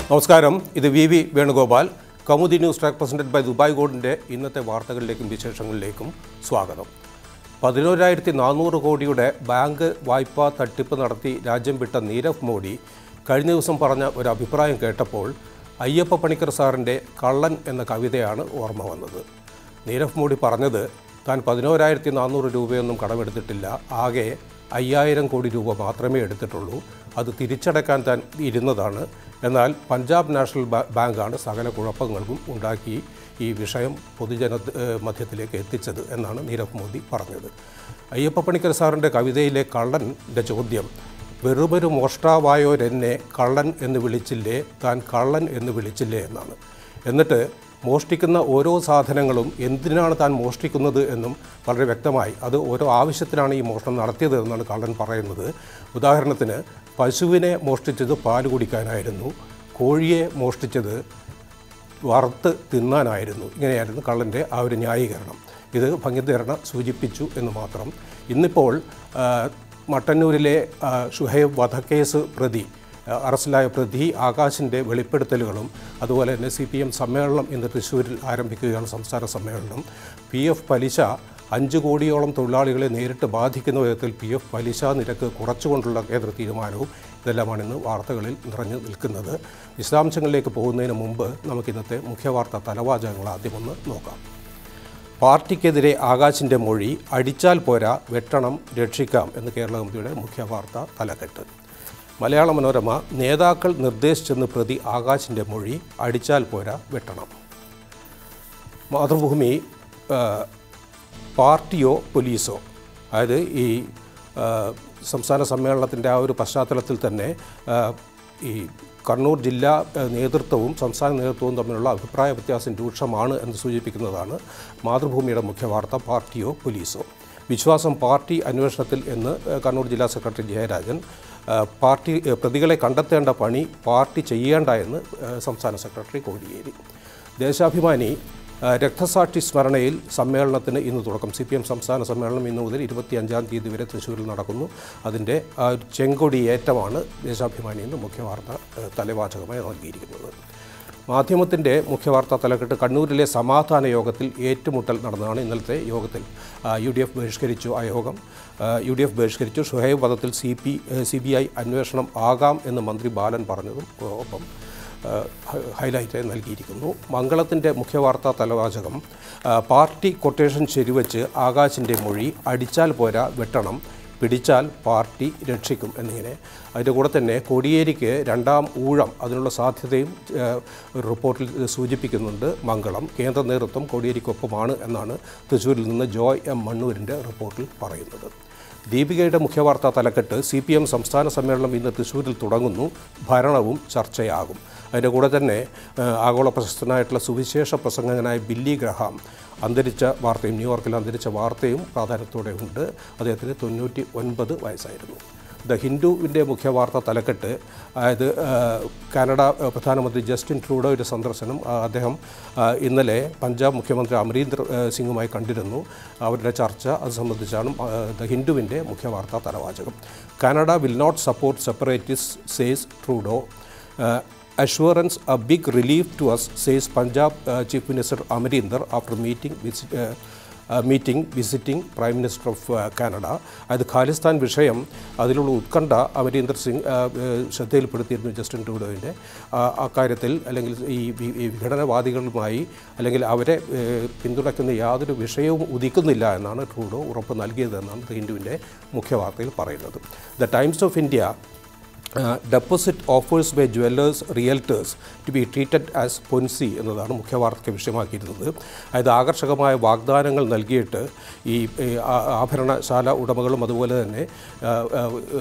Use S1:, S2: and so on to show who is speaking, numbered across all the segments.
S1: നമസ്കാരം ഇത് V V Venugopal Kaumudi news track presented by Dubai ഗോൾഡിൻ്റെ ഇന്നത്തെ വാർത്തകളിലേക്കും വിശേഷങ്ങളിലേക്കും സ്വാഗതം പതിനോരായിരത്തി നാനൂറ് കോടിയുടെ ബാങ്ക് വായ്പാ തട്ടിപ്പ് നടത്തി രാജ്യം വിട്ട നീരവ് മോഡി കഴിഞ്ഞ ദിവസം പറഞ്ഞ ഒരു അഭിപ്രായം കേട്ടപ്പോൾ അയ്യപ്പ പണിക്കർ സാറിൻ്റെ കള്ളൻ എന്ന കവിതയാണ് ഓർമ്മ വന്നത് നീരവ് മോഡി പറഞ്ഞത് താൻ പതിനോരായിരത്തി നാനൂറ് രൂപയൊന്നും കടമെടുത്തിട്ടില്ല ആകെ അയ്യായിരം കോടി രൂപ മാത്രമേ എടുത്തിട്ടുള്ളൂ അത് തിരിച്ചടക്കാൻ താൻ ഇരുന്നതാണ് എന്നാൽ പഞ്ചാബ് നാഷണൽ ബാ- ബാങ്കാണ് സകല കുഴപ്പങ്ങൾക്കും ഉണ്ടാക്കി ഈ വിഷയം പൊതുജന ഏഹ് മധ്യത്തിലേക്ക് എത്തിച്ചത് എന്നാണ് നീരവ് മോദി പറഞ്ഞത് അയ്യപ്പ പണിക്കർ സാറിൻ്റെ കവിതയിലെ കള്ളൻ്റെ ചോദ്യം വെറുമൊരു മോഷ്ടാവായോരെന്നെ കള്ളൻ എന്ന് വിളിച്ചില്ലേ താൻ കള്ളൻ എന്ന് വിളിച്ചില്ലേ എന്നാണ് എന്നിട്ട് മോഷ്ടിക്കുന്ന ഓരോ സാധനങ്ങളും എന്തിനാണ് താൻ മോഷ്ടിക്കുന്നത് എന്നും വളരെ വ്യക്തമായി അത് ഓരോ ആവശ്യത്തിനാണ് ഈ മോഷണം നടത്തിയത് എന്നാണ് കള്ളൻ പറയുന്നത് ഉദാഹരണത്തിന് പശുവിനെ മോഷ്ടിച്ചത് പാല് കുടിക്കാനായിരുന്നു കോഴിയെ മോഷ്ടിച്ചത് വറുത്ത് തിന്നാനായിരുന്നു ഇങ്ങനെയായിരുന്നു കള്ളൻ്റെ ആ ഒരു ന്യായീകരണം ഇത് ഭംഗിധരണ സൂചിപ്പിച്ചു എന്ന് മാത്രം ഇന്നിപ്പോൾ ആ, മട്ടന്നൂരിലെ ആ, ഷുഹൈബ് വധക്കേസ് പ്രതി ആ, അറസ്റ്റിലായ പ്രതി ആകാശിൻ്റെ വെളിപ്പെടുത്തലുകളും അതുപോലെ തന്നെ സി പി എം സമ്മേളനം ഇന്ന് തൃശ്ശൂരിൽ ആരംഭിക്കുകയാണ് സംസ്ഥാന സമ്മേളനം പി എഫ് പലിശ അഞ്ച് കോടിയോളം തൊഴിലാളികളെ നേരിട്ട് ബാധിക്കുന്ന വിധത്തിൽ പി എഫ് പലിശ നിരക്ക് കുറച്ചുകൊണ്ടുള്ള കേന്ദ്ര തീരുമാനവും ഇതെല്ലാമാണ് ഇന്ന് വാർത്തകളിൽ നിറഞ്ഞു നിൽക്കുന്നത് വിശദാംശങ്ങളിലേക്ക് പോകുന്നതിന് മുമ്പ് നമുക്ക് ഇന്നത്തെ മുഖ്യവാർത്താ തലവാചകങ്ങൾ ആദ്യമൊന്ന് നോക്കാം പാർട്ടിക്കെതിരെ ആകാശിൻ്റെ മൊഴി അടിച്ചാൽ പോരാ വെട്ടണം രക്ഷിക്കാം എന്ന് കേരള കമ്മിറ്റിയുടെ മുഖ്യവാർത്ത തലക്കെട്ട് മലയാള മനോരമ നേതാക്കൾ നിർദ്ദേശിച്ചെന്ന് പ്രതി ആകാശിൻ്റെ മൊഴി അടിച്ചാൽ പോരാ വെട്ടണം മാതൃഭൂമി ആ, പാർട്ടിയോ പോലീസോ അതായത് ഈ ആ, സംസ്ഥാന സമ്മേളനത്തിൻ്റെ ആ ഒരു പശ്ചാത്തലത്തിൽ തന്നെ ആ, ഈ കണ്ണൂർ ജില്ലാ ആ, നേതൃത്വവും സംസ്ഥാന നേതൃത്വവും തമ്മിലുള്ള അഭിപ്രായ വ്യത്യാസം രൂക്ഷമാണ് എന്ന് സൂചിപ്പിക്കുന്നതാണ് മാതൃഭൂമിയുടെ മുഖ്യവാർത്ത പാർട്ടിയോ പോലീസോ വിശ്വാസം പാർട്ടി അന്വേഷണത്തിൽ എന്ന് ആ, കണ്ണൂർ ജില്ലാ സെക്രട്ടറി ജയരാജൻ ആ, പാർട്ടി ആ, പ്രതികളെ കണ്ടെത്തേണ്ട പണി പാർട്ടി ചെയ്യേണ്ട എന്ന് ആ, സംസ്ഥാന സെക്രട്ടറി കോടിയേരി ദേശാഭിമാനി ആ, രക്തസാക്ഷി സ്മരണയിൽ സമ്മേളനത്തിന് ഇന്ന് തുടക്കം സി പി എം സംസ്ഥാന സമ്മേളനം ഇന്ന് മുതൽ ഇരുപത്തിയഞ്ചാം തീയതി വരെ തൃശ്ശൂരിൽ നടക്കുന്നു അതിൻ്റെ ആ ഒരു ചെങ്കൊടിയേറ്റമാണ് ദേശാഭിമാനി ഇന്ന് മുഖ്യവാർത്ത ആ, തലവാചകമായി നൽകിയിരിക്കുന്നത് മാധ്യമത്തിൻ്റെ മുഖ്യവാർത്താ തലക്കെട്ട് കണ്ണൂരിലെ സമാധാന യോഗത്തിൽ ഏറ്റുമുട്ടൽ നടന്നതാണ് ഇന്നലത്തെ യോഗത്തിൽ ആ, യു ഡി എഫ് ബഹിഷ്കരിച്ചു ആ യോഗം ആ, യു ഡി എഫ് ബഹിഷ്കരിച്ചു ഷുഹൈബ് വധത്തിൽ C P C B I അന്വേഷണം ആകാം എന്ന് മന്ത്രി ബാലൻ പറഞ്ഞതും ഒപ്പം ഹൈലൈറ്റ് നൽകിയിരിക്കുന്നു മംഗളത്തിൻ്റെ മുഖ്യവാർത്താ തലവാചകം ആ, പാർട്ടി കൊട്ടേഷൻ ശരിവച്ച് ആകാശിൻ്റെ മൊഴി അടിച്ചാൽ പോരാ വെട്ടണം പിടിച്ചാൽ പാർട്ടി രക്ഷിക്കും എന്നിങ്ങനെ അതിൻ്റെ കൂടെ തന്നെ കോടിയേരിക്ക് രണ്ടാം ഊഴം അതിനുള്ള സാധ്യതയും ആ, ഒരു റിപ്പോർട്ടിൽ സൂചിപ്പിക്കുന്നുണ്ട് മംഗളം കേന്ദ്ര നേതൃത്വം കോടിയേരിക്കൊപ്പമാണ് എന്നാണ് തൃശ്ശൂരിൽ നിന്ന് ജോയ് എം മണ്ണൂരിൻ്റെ റിപ്പോർട്ടിൽ പറയുന്നത് ദീപികയുടെ മുഖ്യവാർത്താ തലക്കെട്ട് സി പി എം സംസ്ഥാന സമ്മേളനം ഇന്ന് തൃശ്ശൂരിൽ തുടങ്ങുന്നു ഭരണവും ചർച്ചയാകും അതിൻ്റെ കൂടെ തന്നെ ആ, ആഗോള പ്രശസ്തനായിട്ടുള്ള സുവിശേഷ പ്രസംഗകനായ ബില്ലി ഗ്രഹാം അന്തരിച്ച വാർത്തയും ന്യൂയോർക്കിൽ അന്തരിച്ച വാർത്തയും പ്രാധാന്യത്തോടെ ഉണ്ട് അദ്ദേഹത്തിന് തൊണ്ണൂറ്റി ഒൻപത് വയസ്സായിരുന്നു ദ ഹിന്ദുവിൻ്റെ മുഖ്യവാർത്ത തലക്കെട്ട് അതായത് ആ, കാനഡ ആ, പ്രധാനമന്ത്രി ജസ്റ്റിൻ ട്രൂഡോയുടെ സന്ദർശനം ആ, അദ്ദേഹം ആ, ഇന്നലെ പഞ്ചാബ് മുഖ്യമന്ത്രി അമരീന്ദർ ആ, സിംഗുമായി കണ്ടിരുന്നു അവരുടെ ചർച്ച അത് സംബന്ധിച്ചാണ് ആ, ദ ഹിന്ദുവിൻ്റെ മുഖ്യവാർത്താ തലവാചകം Canada will not support separatists says Trudeau assurance a big relief to us says Punjab chief minister Amarinder after meeting visit meeting visiting prime minister of Canada അത് ഖാലിസ്ഥാൻ വിഷയം അതിലുള്ള ഉത്കണ്ഠ അമരീന്ദർ സിംഗ് ആ, ഏഹ്, ശ്രദ്ധയിൽപ്പെടുത്തിയിരുന്നു ജസ്റ്റിൻ ട്രൂഡോവിൻ്റെ അക്കാര്യത്തിൽ അല്ലെങ്കിൽ ഈ വി- ഈ വിഘടനവാദികളുമായി അല്ലെങ്കിൽ അവരെ ഏഹ്, പിന്തുണയ്ക്കുന്ന യാതൊരു വിഷയവും ഉദിക്കുന്നില്ല എന്നാണ് ട്രൂഡോ ഉറപ്പ് നൽകിയതെന്നാണ് ദ ഹിന്ദുവിൻ്റെ മുഖ്യവാർത്തയിൽ പറയുന്നത് the Times of India deposit offers by jewellers realtors to be treated as Ponzi എന്നതാണ് മുഖ്യവാർത്തയ്ക്ക് വിഷയമാക്കിയിരുന്നത് അതായത് ആകർഷകമായ വാഗ്ദാനങ്ങൾ നൽകിയിട്ട് ഈ ഈ ആ- ആഭരണശാല ഉടമകളും അതുപോലെ തന്നെ ആ, ആ,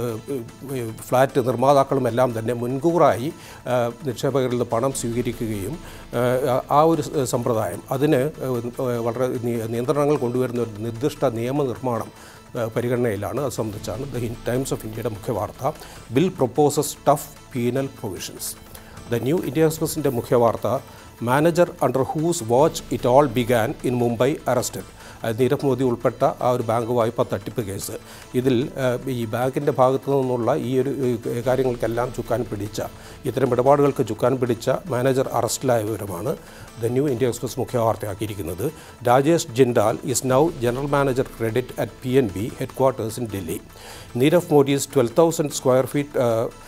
S1: ഏ, ഫ്ലാറ്റ് നിർമ്മാതാക്കളും എല്ലാം തന്നെ മുൻകൂറായി ആ, നിക്ഷേപകരിൽ നിന്ന് പണം സ്വീകരിക്കുകയും ആ, ആ ഒരു സ- സമ്പ്രദായം അതിന് ഏ, വളരെ നിയ- നിയന്ത്രണങ്ങൾ കൊണ്ടുവരുന്ന ഒരു നിർദ്ദിഷ്ട നിയമനിർമ്മാണം ഏഹ് പരിഗണനയിലാണ് അത് സംബന്ധിച്ചാണ് ദ ഹിൻ- ടൈംസ് ഓഫ് ഇന്ത്യയുടെ മുഖ്യവാർത്ത bill proposes tough penal provisions the New India എക്സ്പ്രസിൻ്റെ മുഖ്യവാർത്ത manager under whose watch it all began in Mumbai arrested ah, Nirav Modi ഉൾപ്പെട്ട ആ ഒരു ബാങ്ക് വായ്പ തട്ടിപ്പ് കേസ് ഇതിൽ ആ, ഈ ബാങ്കിൻ്റെ ഭാഗത്തു നിന്നുള്ള ഈ ഒരു ഏ, കാര്യങ്ങൾക്കെല്ലാം ചുക്കാൻ പിടിച്ച ഇത്തരം ഇടപാടുകൾക്ക് ചുക്കാൻ പിടിച്ച മാനേജർ അറസ്റ്റിലായ വിവരമാണ് ദ ന്യൂ ഇന്ത്യ എക്സ്പ്രസ് മുഖ്യ വാർത്തയാക്കിയിരിക്കുന്നത് Rajesh Jindal is now general manager credit at P N B headquarters in Delhi Nirav Modi's twelve thousand square feet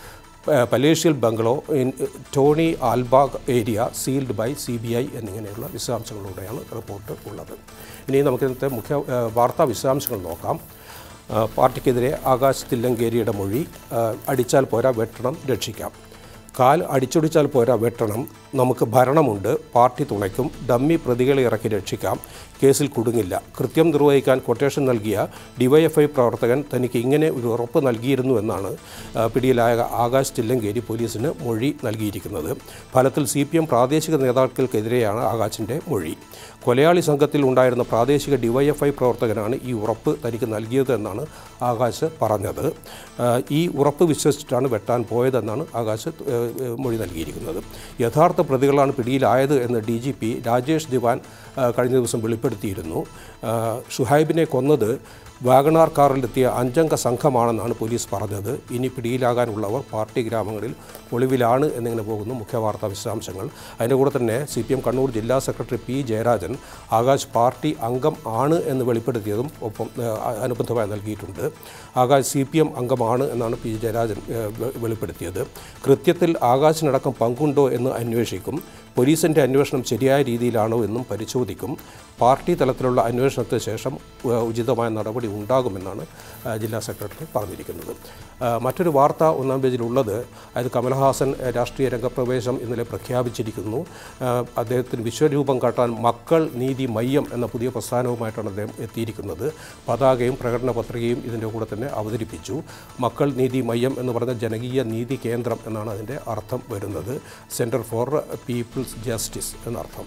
S1: palatial bungalow in tony Alibag area sealed by C B I എന്നിങ്ങനെയുള്ള വിശദാംശങ്ങളിലൂടെയാണ് report ഉള്ളത് ഇനി നമുക്ക് ഇന്നത്തെ മുഖ്യ ആ, വാർത്താ വിശദാംശങ്ങൾ നോക്കാം ആ, പാർട്ടിക്കെതിരെ ആകാശ് തില്ലങ്കേരിയുടെ മൊഴി ആ, അടിച്ചാൽ പോരാ വെട്ടണം രക്ഷിക്കാം കാൽ അടിച്ചൊടിച്ചാൽ പോരാ വെട്ടണം നമുക്ക് ഭരണമുണ്ട് പാർട്ടി തുണയ്ക്കും ഡമ്മി പ്രതികളെ ഇറക്കി രക്ഷിക്കാം കേസിൽ കുടുങ്ങില്ല കൃത്യം നിർവഹിക്കാൻ കൊട്ടേഷൻ നൽകിയ ഡിവൈഎഫ്ഐ പ്രവർത്തകൻ തനിക്ക് ഇങ്ങനെ ഒരു ഉറപ്പ് നൽകിയിരുന്നു എന്നാണ് ആ, പിടിയിലായ ആകാശ് തില്ലങ്കേരി പോലീസിന് മൊഴി നൽകിയിരിക്കുന്നത് ഫലത്തിൽ സി പി എം പ്രാദേശിക നേതാക്കൾക്കെതിരെയാണ് ആകാശിൻ്റെ മൊഴി കൊലയാളി സംഘത്തിൽ ഉണ്ടായിരുന്ന പ്രാദേശിക ഡിവൈഎഫ്ഐ പ്രവർത്തകനാണ് ഈ ഉറപ്പ് തനിക്ക് നൽകിയത് എന്നാണ് ആകാശ് പറഞ്ഞത് ആ, ഈ ഉറപ്പ് വിശ്വസിച്ചിട്ടാണ് വെട്ടാൻ പോയതെന്നാണ് ആകാശ് ഏ, ഏ, മൊഴി നൽകിയിരിക്കുന്നത് യഥാർത്ഥ പ്രതികളാണ് പിടിയിലായത് എന്ന് D G P Rajesh Dewan ആ, കഴിഞ്ഞ ദിവസം വെളിപ്പെടുത്തിയിരുന്നു ആ, ഷുഹൈബിനെ കൊന്നത് വാഗണാർ കാറിലെത്തിയ അഞ്ചംഗ സംഘമാണെന്നാണ് പോലീസ് പറഞ്ഞത് ഇനി പിടിയിലാകാനുള്ളവർ പാർട്ടി ഗ്രാമങ്ങളിൽ ഒളിവിലാണ് എന്നിങ്ങനെ പോകുന്നു മുഖ്യ വാർത്താ വിശദാംശങ്ങൾ അതിൻ്റെ കൂടെ തന്നെ സി പി എം കണ്ണൂർ ജില്ലാ secretary P Jayarajan Akash party അംഗം ആണ് എന്ന് വെളിപ്പെടുത്തിയതും ഒപ്പം ഏഹ്, അനുബന്ധമായി നൽകിയിട്ടുണ്ട് ആകാശ് സി പി എം അംഗമാണ് എന്നാണ് പി ജയരാജൻ ഏഹ്, വെ- വെളിപ്പെടുത്തിയത് കൃത്യത്തിൽ ആകാശിനടക്കം പങ്കുണ്ടോ എന്ന് അന്വേഷിക്കും പോലീസിൻ്റെ അന്വേഷണം ശരിയായ രീതിയിലാണോ എന്നും പരിശോധിക്കും പാർട്ടി തലത്തിലുള്ള അന്വേഷണത്തിന് ശേഷം ഏഹ്, ഉചിതമായ നടപടി ഉണ്ടാകുമെന്നാണ് ഏഹ്, ജില്ലാ സെക്രട്ടറി പറഞ്ഞിരിക്കുന്നത് ഏഹ്, മറ്റൊരു വാർത്ത ഒന്നാം പേജിലുള്ളത് അതായത് കമൽഹാസൻ ഏഹ്, രാഷ്ട്രീയ രംഗപ്രവേശം ഇന്നലെ പ്രഖ്യാപിച്ചിരിക്കുന്നു ഏഹ്, അദ്ദേഹത്തിന് വിശ്വരൂപം കാട്ടാൻ മക്കൾ നീതി മയ്യം എന്ന പുതിയ പ്രസ്ഥാനവുമായിട്ടാണ് അദ്ദേഹം എത്തിയിരിക്കുന്നത് പതാകയും പ്രകടന പത്രികയും ഇതിൻ്റെ കൂടെ തന്നെ അവതരിപ്പിച്ചു മക്കൾ നീതി മയ്യം എന്ന് പറഞ്ഞ ജനകീയ നീതി കേന്ദ്രം എന്നാണ് അതിൻ്റെ അർത്ഥം വരുന്നത് സെൻറ്റർ ഫോർ പീപ്പിൾസ് ജസ്റ്റിസ് എന്നർത്ഥം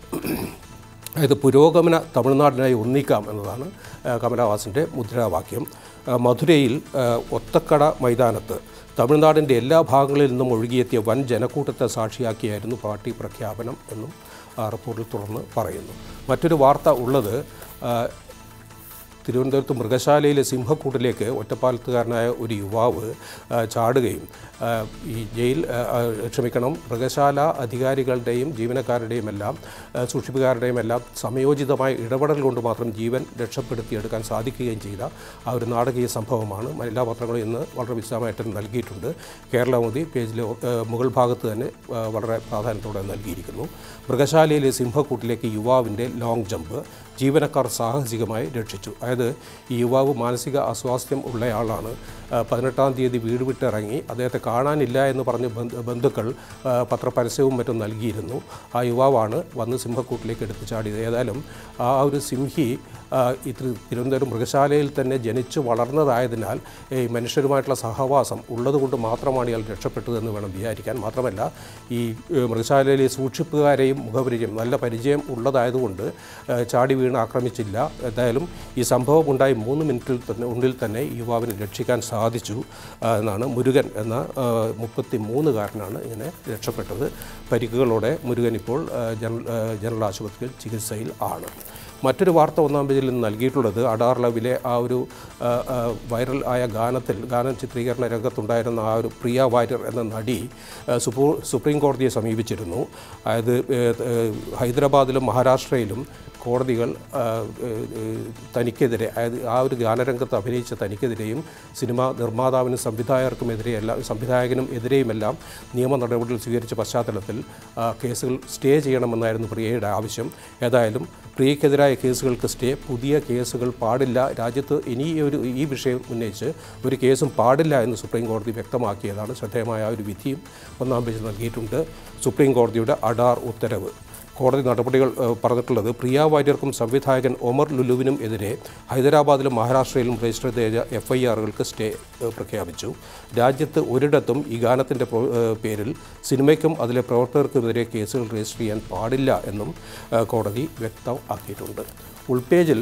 S1: അതായത് പുരോഗമന തമിഴ്നാടിനായി ഒന്നിക്കാം എന്നതാണ് ആ, കമലഹാസൻ്റെ മുദ്രാവാക്യം ആ, മധുരയിൽ ആ, ഒത്തക്കട മൈതാനത്ത് തമിഴ്നാടിൻ്റെ എല്ലാ ഭാഗങ്ങളിൽ നിന്നും ഒഴുകിയെത്തിയ വൻ ജനക്കൂട്ടത്തെ സാക്ഷിയാക്കിയായിരുന്നു പാർട്ടി പ്രഖ്യാപനം എന്നും ആ, റിപ്പോർട്ടിൽ തുടർന്ന് പറയുന്നു മറ്റൊരു വാർത്ത ഉള്ളത് ആ, തിരുവനന്തപുരത്ത് മൃഗശാലയിലെ സിംഹക്കൂട്ടിലേക്ക് ഒറ്റപ്പാലത്തുകാരനായ ഒരു യുവാവ് ആ, ചാടുകയും ആ, ഈ ജയിൽ ആ, ആ, ക്ഷമിക്കണം മൃഗശാല അധികാരികളുടെയും ജീവനക്കാരുടെയും എല്ലാം ആ, സൂക്ഷിപ്പുകാരുടെയും എല്ലാം സമയോചിതമായ ഇടപെടൽ കൊണ്ട് മാത്രം ജീവൻ രക്ഷപ്പെടുത്തിയെടുക്കാൻ സാധിക്കുകയും ചെയ്ത ആ ഒരു നാടകീയ സംഭവമാണ് എല്ലാ പത്രങ്ങളും ഇന്ന് വളരെ വിശദമായിട്ട് നൽകിയിട്ടുണ്ട് കേരളമോദി പേജിലെ ആ, മുകൾ ഭാഗത്ത് തന്നെ ആ, വളരെ പ്രാധാന്യത്തോടെ നൽകിയിരിക്കുന്നു മൃഗശാലയിലെ സിംഹക്കൂട്ടിലേക്ക് യുവാവിൻ്റെ ലോങ് ജമ്പ് ജീവനക്കാർ സാഹസികമായി രക്ഷിച്ചു അതായത് ഈ യുവാവ് മാനസിക അസ്വാസ്ഥ്യം ഉള്ളയാളാണ് ആ, പതിനെട്ടാം തീയതി വീട് വിട്ടിറങ്ങി അദ്ദേഹത്തെ കാണാനില്ല എന്ന് പറഞ്ഞ് ബന്ധു- ബന്ധുക്കൾ ആ, പത്രപരസ്യവും മറ്റും നൽകിയിരുന്നു ആ യുവാവാണ് വന്ന് സിംഹക്കൂട്ടിലേക്ക് എടുത്തു ചാടിയത് ഏതായാലും ആ ഒരു സിംഹി ആ, ഈ തിരു- തിരുവനന്തപുരം മൃഗശാലയിൽ തന്നെ ജനിച്ചു വളർന്നതായതിനാൽ ഈ മനുഷ്യരുമായിട്ടുള്ള സഹവാസം ഉള്ളതുകൊണ്ട് മാത്രമാണ് ഇയാൾ രക്ഷപ്പെട്ടതെന്ന് വേണം വിചാരിക്കാൻ മാത്രമല്ല ഈ ഏ, മൃഗശാലയിലെ സൂക്ഷിപ്പുകാരെയും മുഖപരിചയം നല്ല പരിചയം ഉള്ളതായതുകൊണ്ട് ഏ, ചാടി വീണ് ആക്രമിച്ചില്ല എന്തായാലും ഈ സംഭവം ഉണ്ടായി മൂന്ന് മിനിറ്റിൽ തന്നെ ഉള്ളിൽ തന്നെ ഈ യുവാവിനെ രക്ഷിക്കാൻ സാധിച്ചു ആ, എന്നാണ് മുരുകൻ എന്ന മുപ്പത്തി മൂന്നുകാരനാണ് ഇങ്ങനെ രക്ഷപ്പെട്ടത് പരിക്കുകളോടെ മുരുകൻ ഇപ്പോൾ ആ, ജനറൽ ആ, ജനറൽ ആശുപത്രിയിൽ ചികിത്സയിൽ ആണ് മറ്റൊരു വാർത്ത ഒന്നാം പേജിൽ നിന്ന് നൽകിയിട്ടുള്ളത് അഡാർ ലവിലെ ആ ഒരു ആ, ആ, വൈറൽ ആയ ഗാനത്തിൽ ഗാനം ചിത്രീകരണ രംഗത്തുണ്ടായിരുന്ന ആ ഒരു പ്രിയ വാര്യർ എന്ന നടി ആ, സുപ്രീ സുപ്രീം കോടതിയെ സമീപിച്ചിരുന്നു അതായത് ഏ, ഏ, ഹൈദരാബാദിലും മഹാരാഷ്ട്രയിലും കോടതികൾ ആ, ഏ, ഏ, തനിക്കെതിരെ അതായത് ആ ഒരു ഗാനരംഗത്ത് അഭിനയിച്ച തനിക്കെതിരെയും സിനിമ നിർമ്മാതാവിനും സംവിധായകർക്കുമെതിരെ എല്ലാം സംവിധായകനും എതിരെയുമെല്ലാം നിയമ നടപടികൾ സ്വീകരിച്ച പശ്ചാത്തലത്തിൽ ആ, കേസുകൾ സ്റ്റേ ചെയ്യണമെന്നായിരുന്നു പ്രിയയുടെ ആവശ്യം ഏതായാലും പ്രിയക്കെതിരായ കേസുകൾക്ക് സ്റ്റേ പുതിയ കേസുകൾ പാടില്ല രാജ്യത്ത് ഇനി ഈ ഒരു ഈ വിഷയം ഉന്നയിച്ച് ഒരു കേസും പാടില്ല എന്ന് സുപ്രീം കോടതി വ്യക്തമാക്കിയതാണ് ശ്രദ്ധേയമായ ആ ഒരു വിധിയും ഒന്നാം പേജിൽ നൽകിയിട്ടുണ്ട് സുപ്രീം കോടതിയുടെ അഡാർ ഉത്തരവ് കോടതി നടപടികൾ ഏഹ്, പറഞ്ഞിട്ടുള്ളത് പ്രിയ വാര്യർക്കും സംവിധായകൻ ഒമർ ലുലുവിനും എതിരെ ഹൈദരാബാദിലും മഹാരാഷ്ട്രയിലും രജിസ്റ്റർ ചെയ്ത എഫ് ഐ ആറുകൾക്ക് സ്റ്റേ ഏഹ്, പ്രഖ്യാപിച്ചു രാജ്യത്ത് ഒരിടത്തും ഈ ഗാനത്തിൻ്റെ പ്രോ- ഏഹ്, പേരിൽ സിനിമയ്ക്കും അതിലെ പ്രവർത്തകർക്കുമെതിരെ കേസുകൾ രജിസ്റ്റർ ചെയ്യാൻ പാടില്ല എന്നും ഏഹ്, കോടതി വ്യക്തമാക്കിയിട്ടുണ്ട് ഉൾപേജിൽ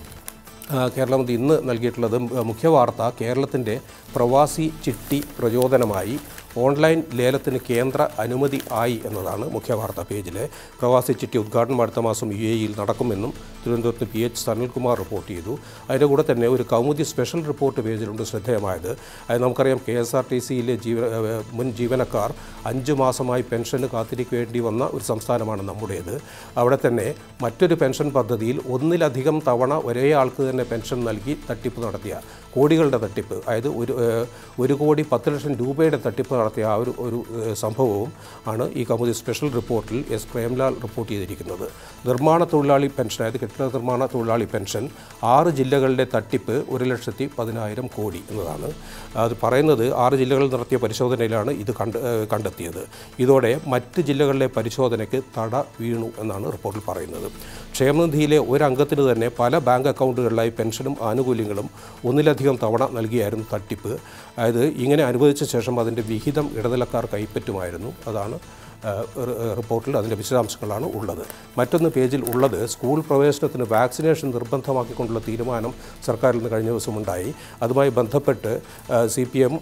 S1: ആ, കേരളം ഇന്ന് നൽകിയിട്ടുള്ളത് മുഖ്യ വാർത്ത കേരളത്തിൻ്റെ പ്രവാസി ചിട്ടി പ്രചോദനമായി ഓൺലൈൻ ലേലത്തിന് കേന്ദ്ര അനുമതി ആയി എന്നതാണ് മുഖ്യ വാർത്താ പേജിലെ പ്രവാസി ചിട്ടി ഉദ്ഘാടനം അടുത്ത മാസം യു എയിൽ നടക്കുമെന്നും തിരുവനന്തപുരത്ത് പി എച്ച് സനൽകുമാർ റിപ്പോർട്ട് ചെയ്തു അതിൻ്റെ കൂടെ തന്നെ ഒരു കൗമുദി സ്പെഷ്യൽ റിപ്പോർട്ട് പേജിലുണ്ട് ശ്രദ്ധേയമായത് അത് നമുക്കറിയാം കെ എസ് ആർ ടി സിയിലെ ജീവ ഏഹ് മുൻ ജീവനക്കാർ അഞ്ച് മാസമായി പെൻഷന് കാത്തിരിക്കേണ്ടി വന്ന ഒരു സംസ്ഥാനമാണ് നമ്മുടേത് അവിടെ തന്നെ മറ്റൊരു പെൻഷൻ പദ്ധതിയിൽ ഒന്നിലധികം തവണ ഒരേ ആൾക്ക് തന്നെ പെൻഷൻ നൽകി തട്ടിപ്പ് നടത്തിയ കോടികളുടെ തട്ടിപ്പ് അതായത് ഒരു ഏഹ്, ഒരു കോടി പത്ത് ലക്ഷം രൂപയുടെ തട്ടിപ്പ് നടത്തിയ ആ ഒരു ഒരു ഏഹ്, സംഭവവും ആണ് ഈ കൗമുദി സ്പെഷ്യൽ റിപ്പോർട്ടിൽ എസ് പ്രേംലാൽ റിപ്പോർട്ട് ചെയ്തിരിക്കുന്നത് നിർമ്മാണ തൊഴിലാളി പെൻഷൻ അതായത് കെട്ടിട നിർമ്മാണ തൊഴിലാളി പെൻഷൻ ആറ് ജില്ലകളിലെ തട്ടിപ്പ് ഒരു ലക്ഷത്തി പതിനായിരം കോടി എന്നതാണ് അത് പറയുന്നത് ആറ് ജില്ലകളിൽ നടത്തിയ പരിശോധനയിലാണ് ഇത് കണ്ട് ഏഹ്, കണ്ടെത്തിയത് ഇതോടെ മറ്റ് ജില്ലകളിലെ പരിശോധനയ്ക്ക് തട വീണു എന്നാണ് റിപ്പോർട്ടിൽ പറയുന്നത് ക്ഷേമനിധിയിലെ ഒരു അംഗത്തിന് തന്നെ പല ബാങ്ക് അക്കൗണ്ടുകളിലായി പെൻഷനും ആനുകൂല്യങ്ങളും ഒന്നിലധികം തവണ നൽകിയായിരുന്നു തട്ടിപ്പ് അതായത് ഇങ്ങനെ അനുവദിച്ച ശേഷം അതിൻ്റെ വിഹിതം ഇടനിലക്കാർ കൈപ്പറ്റുമായിരുന്നു അതാണ് ആ, റി- റിപ്പോർട്ടിൽ അതിൻ്റെ വിശദാംശങ്ങളാണ് ഉള്ളത് മറ്റൊന്ന് പേജിൽ ഉള്ളത് സ്കൂൾ പ്രവേശനത്തിന് വാക്സിനേഷൻ നിർബന്ധമാക്കിക്കൊണ്ടുള്ള തീരുമാനം സർക്കാരിൽ നിന്ന് കഴിഞ്ഞ ദിവസം ഉണ്ടായി അതുമായി ബന്ധപ്പെട്ട് C P M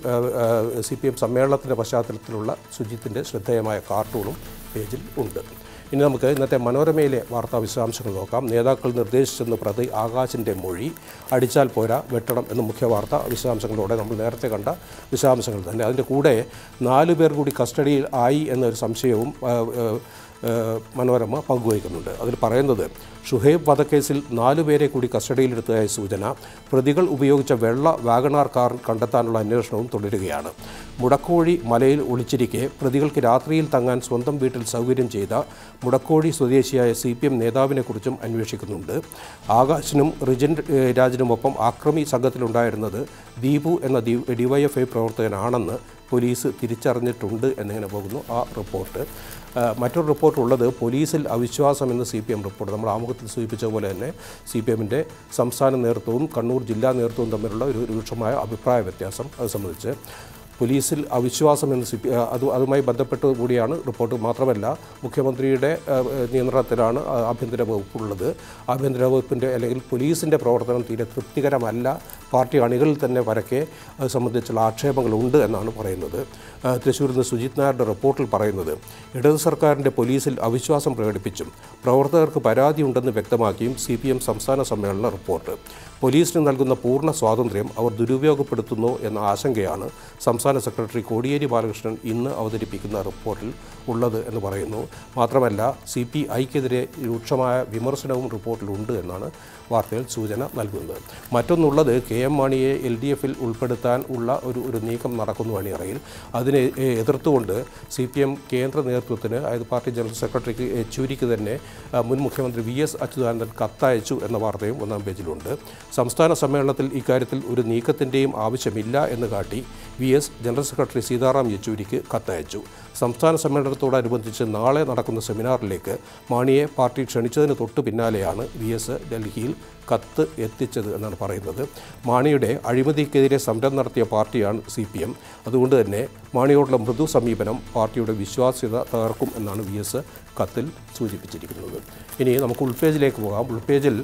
S1: C P M സമ്മേളനത്തിൻ്റെ പശ്ചാത്തലത്തിലുള്ള സുജിത്തിൻ്റെ ശ്രദ്ധേയമായ കാർട്ടൂണും പേജിൽ ഉണ്ട് ഇനി നമുക്ക് ഇന്നത്തെ മനോരമയിലെ വാർത്താ വിശദാംശങ്ങൾ നോക്കാം നേതാക്കൾ നിർദ്ദേശിച്ചെന്ന് പ്രതി ആകാശിൻ്റെ മൊഴി അടിച്ചാൽ പോരാ വെട്ടണം എന്ന മുഖ്യ വാർത്ത വിശദാംശങ്ങളോടെ നമ്മൾ നേരത്തെ കണ്ട വിശദാംശങ്ങൾ തന്നെ അതിൻ്റെ കൂടെ നാലു പേർ കൂടി കസ്റ്റഡിയിൽ ആയി എന്നൊരു സംശയവും ആ, ആ, ആ, മനോരമ പങ്കുവയ്ക്കുന്നുണ്ട് അതിൽ പറയുന്നത് ഷുഹൈബ് വധക്കേസിൽ നാലുപേരെ കൂടി കസ്റ്റഡിയിലെടുത്തതായ സൂചന പ്രതികൾ ഉപയോഗിച്ച വെള്ള വാഗണാർ കാർ കണ്ടെത്താനുള്ള അന്വേഷണവും തുടരുകയാണ് മുടക്കോഴി മലയിൽ ഒളിച്ചിരിക്കെ പ്രതികൾക്ക് രാത്രിയിൽ തങ്ങാൻ സ്വന്തം വീട്ടിൽ സൗകര്യം ചെയ്ത മുടക്കോഴി സ്വദേശിയായ സി പി എം നേതാവിനെക്കുറിച്ചും അന്വേഷിക്കുന്നുണ്ട് ആകാശിനും റിജൻ ഏഹ്, രാജിനുമൊപ്പം ആക്രമി സംഘത്തിലുണ്ടായിരുന്നത് ദീപു എന്ന ഡി ഡിവൈഎഫ്ഐ പ്രവർത്തകനാണെന്ന് പോലീസ് തിരിച്ചറിഞ്ഞിട്ടുണ്ട് എന്നിങ്ങനെ പോകുന്നു ആ റിപ്പോർട്ട് ആ, മറ്റൊരു റിപ്പോർട്ട് ഉള്ളത് പോലീസിൽ അവിശ്വാസം എന്ന് സി പി എം റിപ്പോർട്ട് നമ്മൾ ആമുഖത്തിൽ സൂചിപ്പിച്ച പോലെ തന്നെ സി പി എമ്മിൻ്റെ സംസ്ഥാന നേതൃത്വവും കണ്ണൂർ ജില്ലാ നേതൃത്വവും തമ്മിലുള്ള ഒരു രൂക്ഷമായ അഭിപ്രായ വ്യത്യാസം അത് സംബന്ധിച്ച് പോലീസിൽ അവിശ്വാസം എന്ന് സി പി അത് അതുമായി ബന്ധപ്പെട്ട് കൂടിയാണ് റിപ്പോർട്ട് മാത്രമല്ല മുഖ്യമന്ത്രിയുടെ ആ, നിയന്ത്രണത്തിലാണ് ആ, ആഭ്യന്തര വകുപ്പുള്ളത് ആഭ്യന്തര വകുപ്പിൻ്റെ അല്ലെങ്കിൽ പോലീസിൻ്റെ പ്രവർത്തനം തീരെ തൃപ്തികരമല്ല പാർട്ടി അണികളിൽ തന്നെ പരക്കെ അത് സംബന്ധിച്ചുള്ള ആക്ഷേപങ്ങളുണ്ട് എന്നാണ് പറയുന്നത് ആ, തൃശ്ശൂരിൽ നിന്ന് സുജിത് നായരുടെ റിപ്പോർട്ടിൽ പറയുന്നത് ഇടതു സർക്കാരിൻ്റെ പോലീസിൽ അവിശ്വാസം പ്രകടിപ്പിച്ചും പ്രവർത്തകർക്ക് പരാതിയുണ്ടെന്ന് വ്യക്തമാക്കിയും സി പി എം സംസ്ഥാന സമ്മേളന റിപ്പോർട്ട് പോലീസിന് നൽകുന്ന പൂർണ്ണ സ്വാതന്ത്ര്യം അവർ ദുരുപയോഗപ്പെടുത്തുന്നു എന്ന ആശങ്കയാണ് സംസ്ഥാന സെക്രട്ടറി കോടിയേരി ബാലകൃഷ്ണൻ ഇന്ന് അവതരിപ്പിക്കുന്ന റിപ്പോർട്ടിൽ ഉള്ളത് എന്ന് പറയുന്നു മാത്രമല്ല സി പി ഐക്കെതിരെ രൂക്ഷമായ വിമർശനവും റിപ്പോർട്ടിലുണ്ട് എന്നാണ് വാർത്തയിൽ സൂചന നൽകുന്നത് മറ്റൊന്നുള്ളത് കെ എം മാണിയെ എൽ ഡി എഫിൽ ഉൾപ്പെടുത്താൻ ഉള്ള ഒരു ഒരു നീക്കം നടക്കുന്നു അണിയറയിൽ അതിനെ ഏ, എതിർത്തുകൊണ്ട് സി പി എം കേന്ദ്ര നേതൃത്വത്തിന് അതായത് പാർട്ടി ജനറൽ സെക്രട്ടറിക്ക് യെച്ചൂരിക്ക് തന്നെ ആ, മുൻ മുഖ്യമന്ത്രി വി എസ് അച്യുതാനന്ദൻ കത്തയച്ചു എന്ന വാർത്തയും ഒന്നാം പേജിലുണ്ട് സംസ്ഥാന സമ്മേളനത്തിൽ ഇക്കാര്യത്തിൽ ഒരു നീക്കത്തിൻ്റെയും ആവശ്യമില്ല എന്ന് കാട്ടി V S general secretary Sitaram യെച്ചൂരിക്ക് കത്തയച്ചു സംസ്ഥാന സമ്മേളനത്തോടനുബന്ധിച്ച് നാളെ നടക്കുന്ന സെമിനാറിലേക്ക് മാണിയെ പാർട്ടി ക്ഷണിച്ചതിന് തൊട്ടു പിന്നാലെയാണ് വി എസ് ഡൽഹിയിൽ കത്ത് എത്തിച്ചത് എന്നാണ് പറയുന്നത് മാണിയുടെ അഴിമതിക്കെതിരെ സമരം നടത്തിയ പാർട്ടിയാണ് സി പി എം അതുകൊണ്ട് തന്നെ മാണിയോടുള്ള മൃദു സമീപനം പാർട്ടിയുടെ വിശ്വാസ്യത തകർക്കും എന്നാണ് വി എസ് കത്തിൽ സൂചിപ്പിച്ചിരിക്കുന്നത് ഇനി നമുക്ക് ഉൾപേജിലേക്ക് പോകാം ഉൾപേജിൽ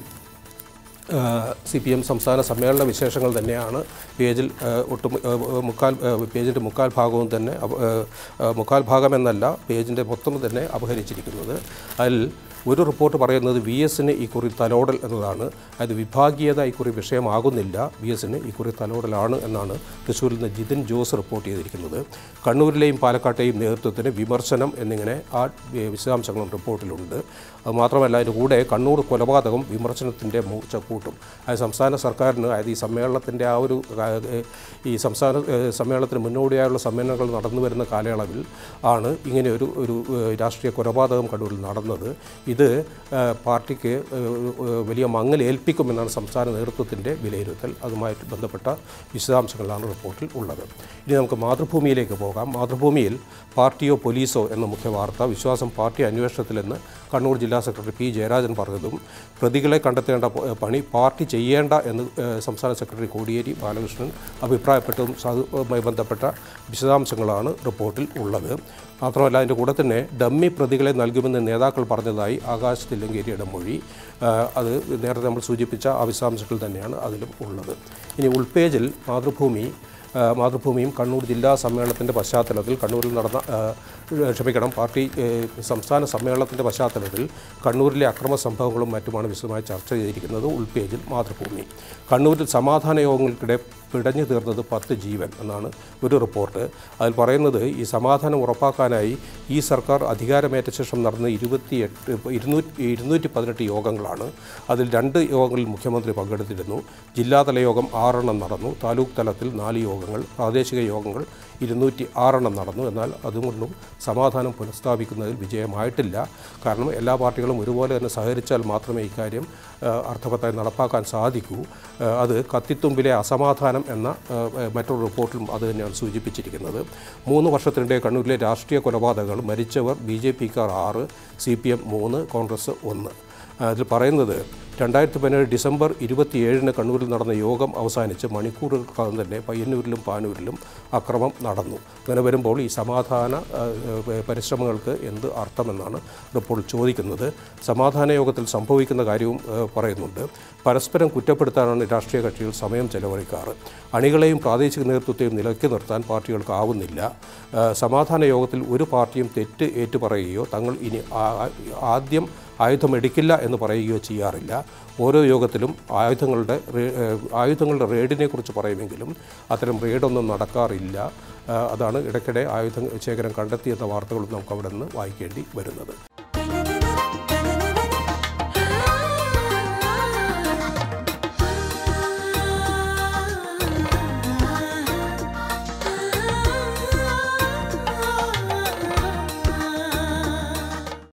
S1: സി പി എം സംസ്ഥാന സമ്മേളന വിശേഷങ്ങൾ തന്നെയാണ് പേജിൽ ആ, ഒട്ടും ആ, മുക്കാൽ ആ, പേജിൻ്റെ മുക്കാൽ ഭാഗവും തന്നെ അപ- ആ, ആ, മുക്കാൽ ഭാഗം എന്നല്ല പേജിൻ്റെ മൊത്തം തന്നെ അപഹരിച്ചിരിക്കുന്നത് അതിൽ ഒരു റിപ്പോർട്ട് പറയുന്നത് വി എസിന് ഇക്കുറി തലോടൽ എന്നതാണ് അത് വിഭാഗീയത ഇക്കുറി വിഷയമാകുന്നില്ല വി എസിന് ഇക്കുറി തലോടലാണ് എന്നാണ് തൃശ്ശൂരിൽ നിന്ന് ജിതിൻ ജോസ് റിപ്പോർട്ട് ചെയ്തിരിക്കുന്നത് കണ്ണൂരിലെയും പാലക്കാട്ടെയും നേതൃത്വത്തിന് വിമർശനം എന്നിങ്ങനെ ആ വി- വിശദാംശങ്ങളും റിപ്പോർട്ടിലുണ്ട് അത് മാത്രമല്ല അതിൻ്റെ കൂടെ കണ്ണൂർ കൊലപാതകം വിമർശനത്തിൻ്റെ മൂർച്ച കൂട്ടും അത് സംസ്ഥാന സർക്കാരിന് അതായത് ഈ സമ്മേളനത്തിൻ്റെ ആ ഒരു ആ, ഏഹ്, ഈ സംസ്ഥാന ഏഹ്, സമ്മേളനത്തിന് മുന്നോടിയായുള്ള സമ്മേളനങ്ങൾ നടന്നു വരുന്ന കാലയളവിൽ ആണ് ഇങ്ങനെ ഒരു ഒരു ഏഹ്, രാഷ്ട്രീയ കൊലപാതകം കണ്ണൂരിൽ നടന്നത് ഇത് ഏഹ്, പാർട്ടിക്ക് ഏഹ്, ഏഹ്, വലിയ മങ്ങൽ ഏൽപ്പിക്കുമെന്നാണ് സംസ്ഥാന നേതൃത്വത്തിൻ്റെ വിലയിരുത്തൽ അതുമായിട്ട് ബന്ധപ്പെട്ട വിശദാംശങ്ങളാണ് റിപ്പോർട്ടിൽ ഉള്ളത് ഇനി നമുക്ക് മാതൃഭൂമിയിലേക്ക് പോകാം മാതൃഭൂമിയിൽ പാർട്ടിയോ പോലീസോ എന്ന മുഖ്യ വാർത്ത വിശ്വാസം പാർട്ടി അന്വേഷണത്തിലെന്ന് കണ്ണൂർ ജില്ലാ സെക്രട്ടറി പി ജയരാജൻ പറഞ്ഞതും പ്രതികളെ കണ്ടെത്തേണ്ട പ- പണി പാർട്ടി ചെയ്യേണ്ട എന്ന് ഏഹ്, സംസ്ഥാന സെക്രട്ടറി കോടിയേരി ബാലകൃഷ്ണൻ അഭിപ്രായപ്പെട്ടതും അതുമായി ബന്ധപ്പെട്ട വിശദാംശങ്ങളാണ് റിപ്പോർട്ടിൽ ഉള്ളത് മാത്രമല്ല അതിൻ്റെ കൂടെ തന്നെ ഡമ്മി പ്രതികളെ നൽകുമെന്ന് നേതാക്കൾ പറഞ്ഞതായി ആകാശ് തില്ലങ്കേരിയുടെ മൊഴി ആഹ്, അത് നേരത്തെ നമ്മൾ സൂചിപ്പിച്ച ആ വിശദാംശങ്ങൾ തന്നെയാണ് അതിലും ഉള്ളത് ഇനി ഉൾപേജിൽ മാതൃഭൂമി ആ, മാതൃഭൂമിയും കണ്ണൂർ ജില്ലാ സമ്മേളനത്തിൻ്റെ പശ്ചാത്തലത്തിൽ കണ്ണൂരിൽ നടന്ന ആ, ക്ഷമിക്കണം പാർട്ടി ഏ, സംസ്ഥാന സമ്മേളനത്തിൻ്റെ പശ്ചാത്തലത്തിൽ കണ്ണൂരിലെ അക്രമ സംഭവങ്ങളും മറ്റുമാണ് വിശദമായി ചർച്ച ചെയ്തിരിക്കുന്നത് ഉൾപേജിൽ മാതൃഭൂമി കണ്ണൂരിൽ സമാധാന യോഗങ്ങൾക്കിടെ പിടഞ്ഞു തീർന്നത് പത്ത് ജീവൻ എന്നാണ് ഒരു റിപ്പോർട്ട് അതിൽ പറയുന്നത് ഈ സമാധാനം ഉറപ്പാക്കാനായി ഈ സർക്കാർ അധികാരമേറ്റ ശേഷം നടന്ന ഇരുപത്തിയെട്ട് ഇരുന്നൂറ്റി ഇരുന്നൂറ്റി പതിനെട്ട് യോഗങ്ങളാണ് അതിൽ രണ്ട് യോഗങ്ങളിൽ മുഖ്യമന്ത്രി പങ്കെടുത്തിരുന്നു ജില്ലാതല യോഗം ആറെണ്ണം നടന്നു താലൂക്ക് തലത്തിൽ നാല് യോഗങ്ങൾ പ്രാദേശിക യോഗങ്ങൾ ഇരുന്നൂറ്റി ആറെണ്ണം നടന്നു എന്നാൽ അതുകൊണ്ടും സമാധാനം പുനഃസ്ഥാപിക്കുന്നതിൽ വിജയമായിട്ടില്ല കാരണം എല്ലാ പാർട്ടികളും ഒരുപോലെ തന്നെ സഹകരിച്ചാൽ മാത്രമേ ഇക്കാര്യം ആ, അർത്ഥവത്തായി നടപ്പാക്കാൻ സാധിക്കൂ ആ, അത് കത്തിത്തുമ്പിലെ അസമാധാനം എന്ന ആ, മറ്റൊരു റിപ്പോർട്ടിലും അത് തന്നെയാണ് സൂചിപ്പിച്ചിരിക്കുന്നത് മൂന്ന് വർഷത്തിനിടെ കണ്ണൂരിലെ രാഷ്ട്രീയ കൊലപാതകങ്ങൾ മരിച്ചവർ ബി ജെ പിക്കാർ ആറ് സി പി എം മൂന്ന് കോൺഗ്രസ് ഒന്ന് ആ, അതിൽ പറയുന്നത് രണ്ടായിരത്തി പതിനേഴ് ഡിസംബർ ഇരുപത്തിയേഴിന് കണ്ണൂരിൽ നടന്ന യോഗം അവസാനിച്ച് മണിക്കൂറുകൾക്കകം തന്നെ പയ്യന്നൂരിലും പാനൂരിലും അക്രമം നടന്നു അങ്ങനെ വരുമ്പോൾ ഈ സമാധാന ആ, ഏ, പരിശ്രമങ്ങൾക്ക് എന്ത് അർത്ഥമെന്നാണ് റിപ്പോർട്ടിൽ ചോദിക്കുന്നത് സമാധാന യോഗത്തിൽ സംഭവിക്കുന്ന കാര്യവും ഏ, പറയുന്നുണ്ട് പരസ്പരം കുറ്റപ്പെടുത്താനാണ് രാഷ്ട്രീയ കക്ഷികൾ സമയം ചെലവഴിക്കാറ് അണികളെയും പ്രാദേശിക നേതൃത്വത്തെയും നിലയ്ക്ക് നിർത്താൻ പാർട്ടികൾക്ക് ആവുന്നില്ല ആ, സമാധാന യോഗത്തിൽ ഒരു പാർട്ടിയും തെറ്റ് ഏറ്റുപറയുകയോ തങ്ങൾ ഇനി ആ- ആദ്യം ആയുധമെടുക്കില്ല എന്ന് പറയുകയോ ചെയ്യാറില്ല ഓരോ യോഗത്തിലും ആയുധങ്ങളുടെ റേ- ഏഹ് ആയുധങ്ങളുടെ റെയ്ഡിനെ കുറിച്ച് പറയുമെങ്കിലും അത്തരം റെയ്ഡൊന്നും നടക്കാറില്ല ആ, അതാണ് ഇടയ്ക്കിടെ ആയുധ ശേഖരം കണ്ടെത്തിയെന്ന വാർത്തകളും നമുക്ക് അവിടെ നിന്ന് വായിക്കേണ്ടി വരുന്നത്